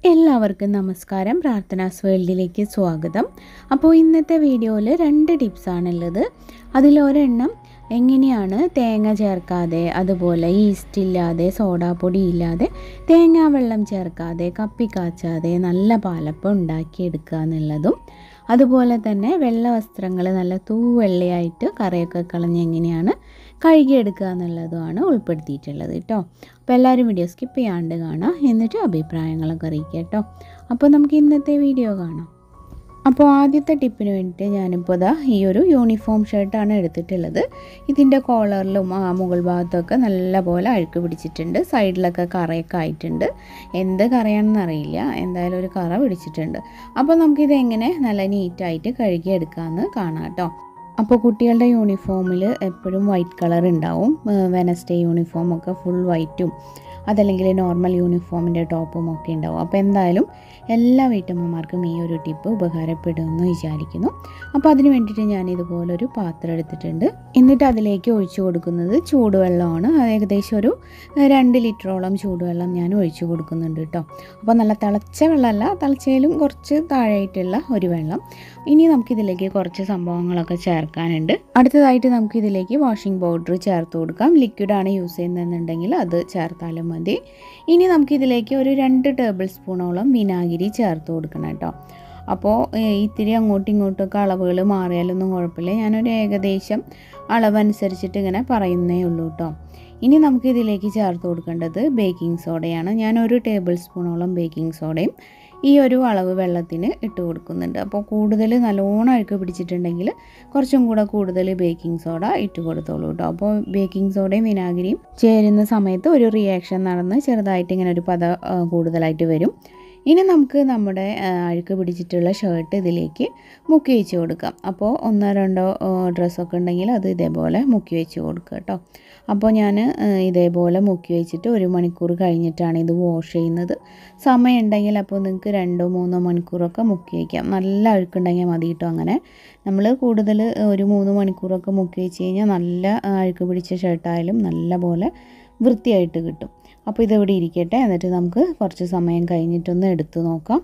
എല്ലാവർക്കും നമസ്കാരം പ്രാർത്ഥനാസ് വേൾഡിലേക്ക് സ്വാഗതം അപ്പോൾ ഇന്നത്തെ വീഡിയോയിൽ രണ്ട് ടിപ്സാണുള്ളത് അതിലൊരെണ്ണം എങ്ങനെയാണ് തേങ്ങ ചേർക്കാതെ അതുപോലെ ഈസ്റ്റ് ഇല്ലാതെ സോഡാപ്പൊടി ഇല്ലാതെ തേങ്ങാ വെള്ളം ചേർക്കാതെ കപ്പി കാച്ചാതെ നല്ല പാലപ്പം ഉണ്ടാക്കിയെടുക്കുക എന്നുള്ളതും അതുപോലെ തന്നെ വെള്ള വസ്ത്രങ്ങൾ നല്ല തൂവെള്ളയായിട്ട് കറയൊക്കെ കളഞ്ഞ് എങ്ങനെയാണ് കഴുകിയെടുക്കുക എന്നുള്ളതുമാണ് ഉൾപ്പെടുത്തിയിട്ടുള്ളത് കേട്ടോ അപ്പോൾ എല്ലാവരും വീഡിയോ സ്കിപ്പ് ചെയ്യാണ്ട് കാണാം എന്നിട്ട് അഭിപ്രായങ്ങളൊക്കെ അറിയിക്കുക കേട്ടോ അപ്പോൾ നമുക്ക് ഇന്നത്തെ വീഡിയോ കാണാം അപ്പോൾ ആദ്യത്തെ ടിപ്പിന് വേണ്ടിയിട്ട് ഞാനിപ്പോൾ ഇതാ ഈ ഒരു യൂണിഫോം ഷർട്ടാണ് എടുത്തിട്ടുള്ളത് ഇതിൻ്റെ കോളറിലും ആ മുകൾ ഭാഗത്തൊക്കെ നല്ല പോലെ അഴുക്ക് പിടിച്ചിട്ടുണ്ട് സൈഡിലൊക്കെ കറയൊക്കെ ആയിട്ടുണ്ട് എന്ത് കറയാണെന്ന് അറിയില്ല എന്തായാലും ഒരു കറ പിടിച്ചിട്ടുണ്ട് അപ്പോൾ നമുക്കിത് എങ്ങനെ നല്ല നീറ്റായിട്ട് കഴുകിയെടുക്കാമെന്ന് കാണാം കേട്ടോ അപ്പോൾ കുട്ടികളുടെ യൂണിഫോമിൽ എപ്പോഴും വൈറ്റ് കളർ ഉണ്ടാവും വെനസ്ഡേ യൂണിഫോമൊക്കെ ഫുൾ വൈറ്റും അതല്ലെങ്കിൽ നോർമൽ യൂണിഫോമിൻ്റെ ടോപ്പും ഒക്കെ ഉണ്ടാവും അപ്പോൾ എന്തായാലും എല്ലാ വീട്ടമ്മമാർക്കും ഈ ഒരു ടിപ്പ് ഉപകാരപ്പെടുമെന്ന് വിചാരിക്കുന്നു അപ്പോൾ അതിന് വേണ്ടിയിട്ട് ഞാൻ ഇതുപോലൊരു പാത്രം എടുത്തിട്ടുണ്ട് എന്നിട്ട് അതിലേക്ക് ഒഴിച്ചു കൊടുക്കുന്നത് ചൂടുവെള്ളമാണ് അത് ഏകദേശം ഒരു രണ്ട് ലിറ്ററോളം ചൂടുവെള്ളം ഞാൻ ഒഴിച്ചു കൊടുക്കുന്നുണ്ട് കേട്ടോ അപ്പോൾ നല്ല തിളച്ച വെള്ളമല്ല തിളച്ചയിലും കുറച്ച് താഴെയായിട്ടുള്ള ഒരു വെള്ളം ഇനി നമുക്കിതിലേക്ക് കുറച്ച് സംഭവങ്ങളൊക്കെ ചേർക്കാനുണ്ട് അടുത്തതായിട്ട് നമുക്കിതിലേക്ക് വാഷിംഗ് പൗഡർ ചേർത്ത് കൊടുക്കാം ലിക്വിഡാണ് യൂസ് ചെയ്യുന്നതെന്നുണ്ടെങ്കിൽ അത് ചേർത്താലും മതി ഇനി നമുക്കിതിലേക്ക് ഒരു രണ്ട് ടേബിൾ സ്പൂണോളം വിനാഗിരി ചേർത്ത് കൊടുക്കണം കേട്ടോ അപ്പോൾ ഇത്തിരി അങ്ങോട്ടും ഇങ്ങോട്ടൊക്കെ അളവുകൾ മാറിയാലൊന്നും കുഴപ്പമില്ല ഞാനൊരു ഏകദേശം അളവനുസരിച്ചിട്ട് ഇങ്ങനെ പറയുന്നേ ഉള്ളൂ കേട്ടോ ഇനി നമുക്ക് ഇതിലേക്ക് ചേർത്ത് കൊടുക്കേണ്ടത് ബേക്കിംഗ് സോഡയാണ് ഞാൻ ഒരു ടേബിൾ സ്പൂണോളം ബേക്കിംഗ് സോഡയും ഈ ഒരു അളവ് വെള്ളത്തിന് ഇട്ട് കൊടുക്കുന്നുണ്ട് അപ്പോൾ കൂടുതൽ നല്ലോണം അഴുക്ക് പിടിച്ചിട്ടുണ്ടെങ്കിൽ കുറച്ചും കൂടെ കൂടുതൽ ബേക്കിംഗ് സോഡ ഇട്ട് കൊടുത്തോളൂ കേട്ടോ അപ്പോൾ ബേക്കിംഗ് സോഡയും വിനാഗിരിയും ചേരുന്ന സമയത്ത് ഒരു റിയാക്ഷൻ നടന്ന് ചെറുതായിട്ട് ഇങ്ങനെ ഒരു പത കൂടുതലായിട്ട് വരും ഇനി നമുക്ക് നമ്മുടെ അഴുക്ക് പിടിച്ചിട്ടുള്ള ഷർട്ട് ഇതിലേക്ക് മുക്കി വെച്ച് കൊടുക്കാം അപ്പോൾ ഒന്നോ രണ്ടോ ഡ്രസ്സൊക്കെ ഉണ്ടെങ്കിൽ അത് ഇതേപോലെ മുക്കി വെച്ച് കൊടുക്കുക കേട്ടോ അപ്പോൾ ഞാൻ ഇതേപോലെ മുക്കി വെച്ചിട്ട് ഒരു മണിക്കൂർ കഴിഞ്ഞിട്ടാണ് ഇത് വാഷ് ചെയ്യുന്നത് സമയം ഉണ്ടെങ്കിൽ അപ്പോൾ നിങ്ങൾക്ക് രണ്ടോ മൂന്നോ മണിക്കൂറൊക്കെ മുക്കി വയ്ക്കാം നല്ല അഴുക്കുണ്ടെങ്കിൽ മതി കേട്ടോ അങ്ങനെ നമ്മൾ കൂടുതൽ ഒരു മൂന്ന് മണിക്കൂറൊക്കെ മുക്കി വെച്ച് കഴിഞ്ഞാൽ നല്ല അഴുക്ക് പിടിച്ച ഷർട്ടായാലും നല്ല പോലെ വൃത്തിയായിട്ട് കിട്ടും അപ്പോൾ ഇതിവിടെ ഇരിക്കട്ടെ എന്നിട്ട് നമുക്ക് കുറച്ച് സമയം കഴിഞ്ഞിട്ടൊന്ന് എടുത്തു നോക്കാം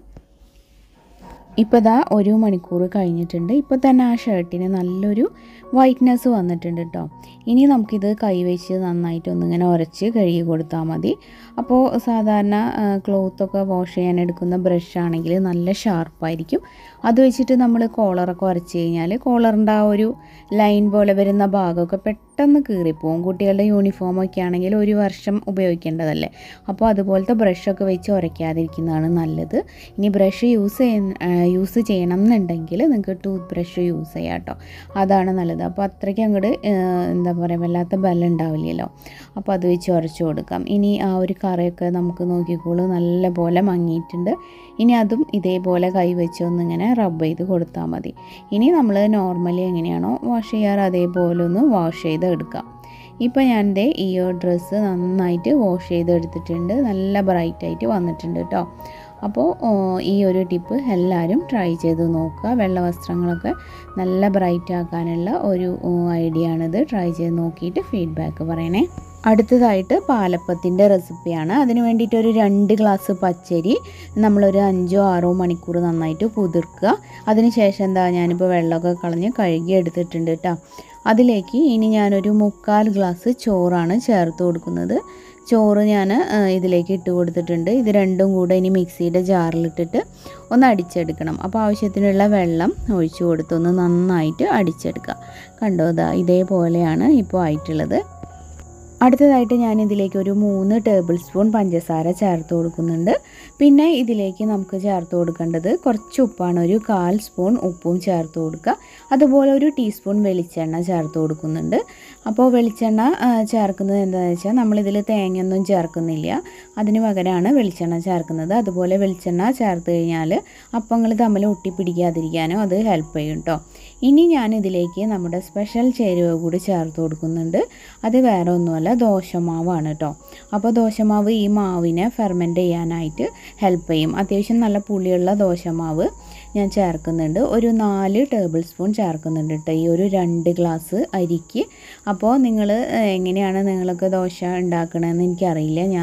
ഇപ്പോൾ ഇതാ ഒരു മണിക്കൂർ കഴിഞ്ഞിട്ടുണ്ട് ഇപ്പോൾ തന്നെ ആ ഷർട്ടിന് നല്ലൊരു വൈറ്റ്നെസ് വന്നിട്ടുണ്ട് കേട്ടോ ഇനി നമുക്കിത് കൈവച്ച് നന്നായിട്ടൊന്നിങ്ങനെ ഉരച്ച് കഴുകി കൊടുത്താൽ മതി അപ്പോൾ സാധാരണ ക്ലോത്തൊക്കെ വാഷ് ചെയ്യാൻ എടുക്കുന്ന ബ്രഷ് ആണെങ്കിൽ നല്ല ഷാർപ്പായിരിക്കും അത് വെച്ചിട്ട് നമ്മൾ കോളറൊക്കെ ഉരച്ച് കഴിഞ്ഞാൽ കോളറിൻ്റെ ആ ഒരു ലൈൻ പോലെ വരുന്ന ഭാഗമൊക്കെ പെട്ടെന്ന് കീറിപ്പോവും കുട്ടികളുടെ യൂണിഫോമൊക്കെ ആണെങ്കിൽ ഒരു വർഷം ഉപയോഗിക്കേണ്ടതല്ലേ അപ്പോൾ അതുപോലത്തെ ബ്രഷൊക്കെ വെച്ച് ഉരയ്ക്കാതിരിക്കുന്നതാണ് നല്ലത് ഇനി ബ്രഷ് യൂസ് ചെയ്യുന്ന യൂസ് ചെയ്യണം എന്നുണ്ടെങ്കിൽ നിങ്ങൾക്ക് ടൂത്ത് ബ്രഷ് യൂസ് ചെയ്യാം കേട്ടോ അതാണ് നല്ലത് അപ്പോൾ അത്രയ്ക്ക് അങ്ങോട്ട് എന്താ പറയുക വല്ലാത്ത ബലം ഉണ്ടാവില്ലല്ലോ അപ്പോൾ അത് വെച്ച് ഉരച്ച് കൊടുക്കാം ഇനി ആ ഒരു കറയൊക്കെ നമുക്ക് നോക്കിക്കോളൂ നല്ല പോലെ മങ്ങിയിട്ടുണ്ട് ഇനി അതും ഇതേപോലെ കൈ വെച്ച് ഒന്നിങ്ങനെ റബ്ബ് ചെയ്ത് കൊടുത്താൽ മതി ഇനി നമ്മൾ നോർമലി എങ്ങനെയാണോ വാഷ് ചെയ്യാറ് അതേപോലെ ഒന്ന് വാഷ് ചെയ്ത് എടുക്കാം ഇപ്പോൾ ഞാൻ ദേ ഈ ഒരു ഡ്രസ്സ് നന്നായിട്ട് വാഷ് ചെയ്തെടുത്തിട്ടുണ്ട് നല്ല ബ്രൈറ്റായിട്ട് വന്നിട്ടുണ്ട് കേട്ടോ അപ്പോൾ ഈ ഒരു ടിപ്പ് എല്ലാവരും ട്രൈ ചെയ്ത് നോക്കുക വെള്ള വസ്ത്രങ്ങളൊക്കെ നല്ല ബ്രൈറ്റ് ആക്കാനുള്ള ഒരു ഐഡിയ ആണിത് ട്രൈ ചെയ്ത് നോക്കിയിട്ട് ഫീഡ്ബാക്ക് പറയണേ അടുത്തതായിട്ട് പാലപ്പത്തിൻ്റെ റെസിപ്പിയാണ് അതിന് വേണ്ടിയിട്ട് ഒരു രണ്ട് ഗ്ലാസ് പച്ചരി നമ്മളൊരു അഞ്ചോ ആറോ മണിക്കൂർ നന്നായിട്ട് കുതിർക്കുക അതിനുശേഷം എന്താ ഞാനിപ്പോൾ വെള്ളമൊക്കെ കളഞ്ഞ് കഴുകി എടുത്തിട്ടുണ്ട് കേട്ടോ അതിലേക്ക് ഇനി ഞാനൊരു മുക്കാൽ ഗ്ലാസ് ചോറാണ് ചേർത്ത് കൊടുക്കുന്നത് ചോറ് ഞാൻ ഇതിലേക്ക് ഇട്ട് കൊടുത്തിട്ടുണ്ട് ഇത് രണ്ടും കൂടെ ഇനി മിക്സിയുടെ ജാറിലിട്ടിട്ട് ഒന്ന് അടിച്ചെടുക്കണം അപ്പോൾ ആവശ്യത്തിനുള്ള വെള്ളം ഒഴിച്ചു കൊടുത്ത് ഒന്ന് നന്നായിട്ട് അടിച്ചെടുക്കുക കണ്ടോ ഇതാ ഇതേപോലെയാണ് ഇപ്പോൾ ആയിട്ടുള്ളത് അടുത്തതായിട്ട് ഞാൻ ഇതിലേക്ക് ഒരു മൂന്ന് ടേബിൾ സ്പൂൺ പഞ്ചസാര ചേർത്ത് കൊടുക്കുന്നുണ്ട് പിന്നെ ഇതിലേക്ക് നമുക്ക് ചേർത്ത് കൊടുക്കേണ്ടത് കുറച്ച് ഉപ്പാണ് ഒരു കാൽ സ്പൂൺ ഉപ്പും ചേർത്ത് കൊടുക്കുക അതുപോലെ ഒരു ടീസ്പൂൺ വെളിച്ചെണ്ണ ചേർത്ത് കൊടുക്കുന്നുണ്ട് അപ്പോൾ വെളിച്ചെണ്ണ ചേർക്കുന്നത് എന്താണെന്ന് വെച്ചാൽ നമ്മളിതിൽ തേങ്ങയൊന്നും ചേർക്കുന്നില്ല അതിന് പകരമാണ് വെളിച്ചെണ്ണ ചേർക്കുന്നത് അതുപോലെ വെളിച്ചെണ്ണ ചേർത്ത് കഴിഞ്ഞാൽ അപ്പങ്ങൾ തമ്മിൽ ഒട്ടിപ്പിടിക്കാതിരിക്കാനും അത് ഹെൽപ്പ് ചെയ്യും കേട്ടോ ഇനി ഞാൻ ഇതിലേക്ക് നമ്മുടെ സ്പെഷ്യൽ ചേരുവ കൂടി ചേർത്ത് കൊടുക്കുന്നുണ്ട് അത് വേറെ ഒന്നുമല്ല ദോശമാവാണ് കേട്ടോ അപ്പോൾ ദോശമാവ് ഈ മാവിനെ ഫെർമെൻറ്റ് ചെയ്യാനായിട്ട് ഹെൽപ്പ് ചെയ്യും അത്യാവശ്യം നല്ല പുളിയുള്ള ദോശമാവ് ഞാൻ ചേർക്കുന്നുണ്ട് ഒരു നാല് ടേബിൾ സ്പൂൺ ചേർക്കുന്നുണ്ട് കേട്ടോ ഈ ഒരു രണ്ട് ഗ്ലാസ് അരിക്ക് അപ്പോൾ നിങ്ങൾ എങ്ങനെയാണ് നിങ്ങളൊക്കെ ദോശ ഉണ്ടാക്കണമെന്ന് എനിക്കറിയില്ല ഞാൻ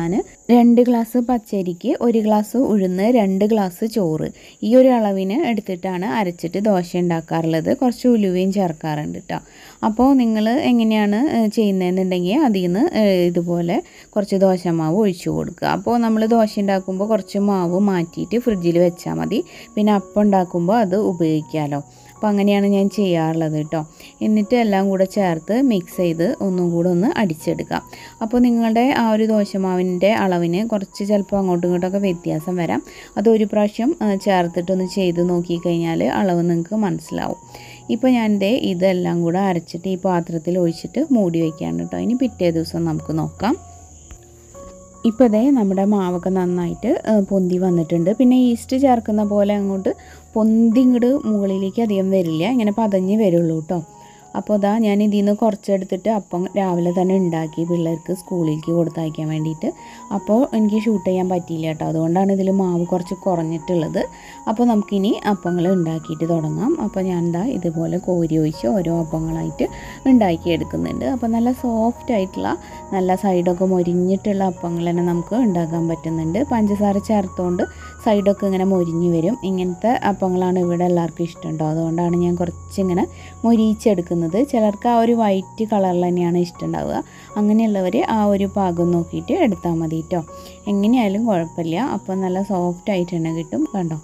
രണ്ട് ഗ്ലാസ് പച്ചരിക്ക് ഒരു ഗ്ലാസ് ഉഴുന്ന് രണ്ട് ഗ്ലാസ് ചോറ് ഈ ഒരു അളവിന് എടുത്തിട്ടാണ് അരച്ചിട്ട് ദോശ ഉണ്ടാക്കാറുള്ളത് കുറച്ച് ഉലുവയും ചേർക്കാറുണ്ട് കേട്ടോ അപ്പോൾ നിങ്ങൾ എങ്ങനെയാണ് ഏഹ്, ചെയ്യുന്നതെന്നുണ്ടെങ്കിൽ അതിൽ നിന്ന് ഏഹ്, ഇതുപോലെ കുറച്ച് ദോശമാവ് ഒഴിച്ചു കൊടുക്കുക അപ്പോൾ നമ്മൾ ദോശ ഉണ്ടാക്കുമ്പോൾ കുറച്ച് മാവ് മാറ്റിയിട്ട് ഫ്രിഡ്ജിൽ വെച്ചാൽ മതി പിന്നെ അപ്പം ഉണ്ടാക്കുമ്പോൾ അത് ഉപയോഗിക്കാമല്ലോ അപ്പോൾ അങ്ങനെയാണ് ഞാൻ ചെയ്യാറുള്ളത് കേട്ടോ എന്നിട്ട് എല്ലാം കൂടെ ചേർത്ത് മിക്സ് ചെയ്ത് ഒന്നും കൂടെ ഒന്ന് അടിച്ചെടുക്കാം അപ്പോൾ നിങ്ങളുടെ ആ ഒരു ദോശമാവിൻ്റെ അളവിന് കുറച്ച് ചിലപ്പോൾ അങ്ങോട്ടും ഇങ്ങോട്ടൊക്കെ വ്യത്യാസം വരാം അത് ഒരു പ്രാവശ്യം ആ, ചേർത്തിട്ടൊന്ന് ചെയ്ത് നോക്കിക്കഴിഞ്ഞാൽ അളവ് നിങ്ങൾക്ക് മനസ്സിലാവും ഇപ്പോൾ ഞാൻ ദേ ഇതെല്ലാം കൂടെ അരച്ചിട്ട് ഈ പാത്രത്തിൽ ഒഴിച്ചിട്ട് മൂടി വയ്ക്കാണ് കേട്ടോ ഇനി പിറ്റേ ദിവസം നമുക്ക് നോക്കാം ഇപ്പോൾ ദേ നമ്മുടെ മാവൊക്കെ നന്നായിട്ട് ആ, പൊന്തി വന്നിട്ടുണ്ട് പിന്നെ ഈസ്റ്റ് ചേർക്കുന്ന പോലെ അങ്ങോട്ട് പൊന്തി ഇങ്ങോട്ട് മുകളിലേക്ക് അധികം വരില്ല ഇങ്ങനെ പതഞ്ഞ് വരുള്ളൂ കേട്ടോ അപ്പോൾ ഇതാ ഞാൻ ഇതിൽ നിന്ന് കുറച്ചെടുത്തിട്ട് അപ്പം രാവിലെ തന്നെ ഉണ്ടാക്കി പിള്ളേർക്ക് സ്കൂളിലേക്ക് കൊടുത്തയക്കാൻ വേണ്ടിയിട്ട് അപ്പോൾ എനിക്ക് ഷൂട്ട് ചെയ്യാൻ പറ്റിയില്ല കേട്ടോ അതുകൊണ്ടാണ് ഇതിൽ മാവ് കുറച്ച് കുറഞ്ഞിട്ടുള്ളത് അപ്പോൾ നമുക്കിനി അപ്പങ്ങൾ ഉണ്ടാക്കിയിട്ട് തുടങ്ങാം അപ്പോൾ ഞാൻ എന്താ ഇതുപോലെ കോരി ഒഴിച്ച് ഓരോ അപ്പങ്ങളായിട്ട് ഉണ്ടാക്കി എടുക്കുന്നുണ്ട് അപ്പോൾ നല്ല സോഫ്റ്റ് ആയിട്ടുള്ള നല്ല സൈഡൊക്കെ മൊരിഞ്ഞിട്ടുള്ള അപ്പങ്ങൾ തന്നെ നമുക്ക് ഉണ്ടാക്കാൻ പറ്റുന്നുണ്ട് പഞ്ചസാര ചേർത്തുകൊണ്ട് സൈഡൊക്കെ ഇങ്ങനെ മൊരിഞ്ഞ് വരും ഇങ്ങനത്തെ അപ്പങ്ങളാണ് ഇവിടെ എല്ലാവർക്കും ഇഷ്ടം കേട്ടോ അതുകൊണ്ടാണ് ഞാൻ കുറച്ചിങ്ങനെ മൊരിയിച്ചെടുക്കുന്നത് ചിലർക്ക് ആ ഒരു വൈറ്റ് കളറിൽ തന്നെയാണ് ഇഷ്ടം ഉണ്ടാവുക അങ്ങനെയുള്ളവർ ആ ഒരു പാകം നോക്കിയിട്ട് എടുത്താൽ മതി കേട്ടോ എങ്ങനെയായാലും കുഴപ്പമില്ല അപ്പോൾ നല്ല സോഫ്റ്റ് ആയിട്ട് തന്നെ കിട്ടും കണ്ടോ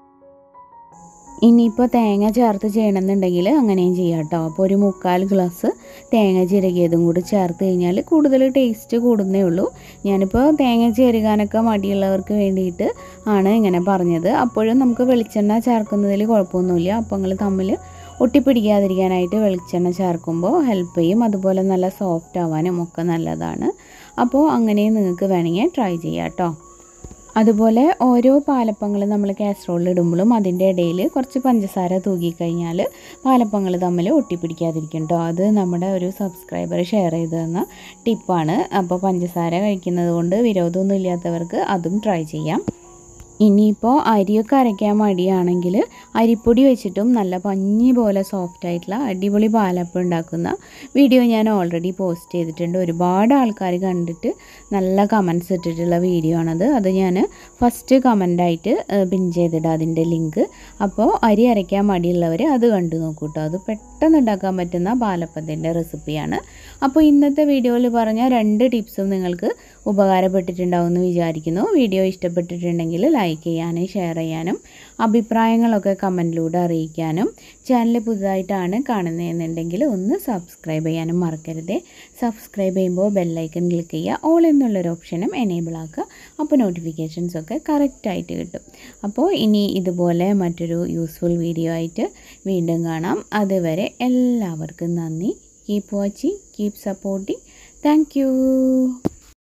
ഇനിയിപ്പോൾ തേങ്ങ ചേർത്ത് ചെയ്യണമെന്നുണ്ടെങ്കിൽ അങ്ങനെയും ചെയ്യാം കേട്ടോ അപ്പോൾ ഒരു മുക്കാൽ ഗ്ലാസ് തേങ്ങ ചിരകിയതും കൂടി ചേർത്ത് കഴിഞ്ഞാൽ കൂടുതൽ ടേസ്റ്റ് കൂടുന്നേ ഉള്ളൂ ഞാനിപ്പോൾ തേങ്ങ ചേരുകാനൊക്കെ മടിയുള്ളവർക്ക് വേണ്ടിയിട്ട് ആണ് ഇങ്ങനെ പറഞ്ഞത് അപ്പോഴും നമുക്ക് വെളിച്ചെണ്ണ ചേർക്കുന്നതിൽ കുഴപ്പമൊന്നുമില്ല അപ്പങ്ങൾ തമ്മിൽ ഒട്ടിപ്പിടിക്കാതിരിക്കാനായിട്ട് വെളിച്ചെണ്ണ ചേർക്കുമ്പോൾ ഹെൽപ്പ് ചെയ്യും അതുപോലെ നല്ല സോഫ്റ്റ് ആവാനും ഒക്കെ നല്ലതാണ് അപ്പോൾ അങ്ങനെയും നിങ്ങൾക്ക് വേണമെങ്കിൽ ട്രൈ ചെയ്യാം കേട്ടോ അതുപോലെ ഓരോ പാലപ്പങ്ങൾ നമ്മൾ കാസറോളിൽ ഇടുമ്പോഴും അതിൻ്റെ ഇടയിൽ കുറച്ച് പഞ്ചസാര തൂക്കിക്കഴിഞ്ഞാൽ പാലപ്പങ്ങൾ തമ്മിൽ ഒട്ടിപ്പിടിക്കാതിരിക്കും കേട്ടോ അത് നമ്മുടെ ഒരു സബ്സ്ക്രൈബർ ഷെയർ ചെയ്ത് തന്ന ടിപ്പാണ് അപ്പോൾ പഞ്ചസാര കഴിക്കുന്നത് കൊണ്ട് വിരോധമൊന്നും ഇല്ലാത്തവർക്ക് അതും ട്രൈ ചെയ്യാം ഇനിയിപ്പോൾ അരിയൊക്കെ അരയ്ക്കാൻ മടിയാണെങ്കിൽ അരിപ്പൊടി വെച്ചിട്ടും നല്ല പഞ്ഞി പോലെ സോഫ്റ്റ് ആയിട്ടുള്ള അടിപൊളി പാലപ്പം ഉണ്ടാക്കുന്ന വീഡിയോ ഞാൻ ഓൾറെഡി പോസ്റ്റ് ചെയ്തിട്ടുണ്ട് ഒരുപാട് ആൾക്കാർ കണ്ടിട്ട് നല്ല കമൻസ് ഇട്ടിട്ടുള്ള വീഡിയോ ആണത് അത് ഞാൻ ഫസ്റ്റ് കമൻ്റായിട്ട് പിൻ ചെയ്തിടാം അതിൻ്റെ ലിങ്ക് അപ്പോൾ അരി അരയ്ക്കാൻ മടിയുള്ളവർ അത് കണ്ടു നോക്കൂ കേട്ടോ അത് പെട്ടെന്ന് ഉണ്ടാക്കാൻ പറ്റുന്ന പാലപ്പത്തിൻ്റെ റെസിപ്പിയാണ് അപ്പോൾ ഇന്നത്തെ വീഡിയോയിൽ പറഞ്ഞ രണ്ട് ടിപ്സും നിങ്ങൾക്ക് ഉപകാരപ്പെട്ടിട്ടുണ്ടാവും എന്ന് വിചാരിക്കുന്നു വീഡിയോ ഇഷ്ടപ്പെട്ടിട്ടുണ്ടെങ്കിൽ ലൈക്ക് ചെയ്യാനും ഷെയർ ചെയ്യാനും അഭിപ്രായങ്ങളൊക്കെ കമൻറ്റിലൂടെ അറിയിക്കാനും ചാനൽ പുതുതായിട്ടാണ് കാണുന്നതെന്നുണ്ടെങ്കിൽ ഒന്ന് സബ്സ്ക്രൈബ് ചെയ്യാനും മറക്കരുതേ സബ്സ്ക്രൈബ് ചെയ്യുമ്പോൾ ബെല്ലൈക്കൺ ക്ലിക്ക് ചെയ്യുക ഓൾ എന്നുള്ളൊരു ഓപ്ഷനും എനേബിൾ ആക്കുക അപ്പോൾ നോട്ടിഫിക്കേഷൻസ് ഒക്കെ കറക്റ്റായിട്ട് കിട്ടും അപ്പോൾ ഇനി ഇതുപോലെ മറ്റൊരു യൂസ്ഫുൾ വീഡിയോ ആയിട്ട് വീണ്ടും കാണാം അതുവരെ എല്ലാവർക്കും നന്ദി keep watching keep supporting thank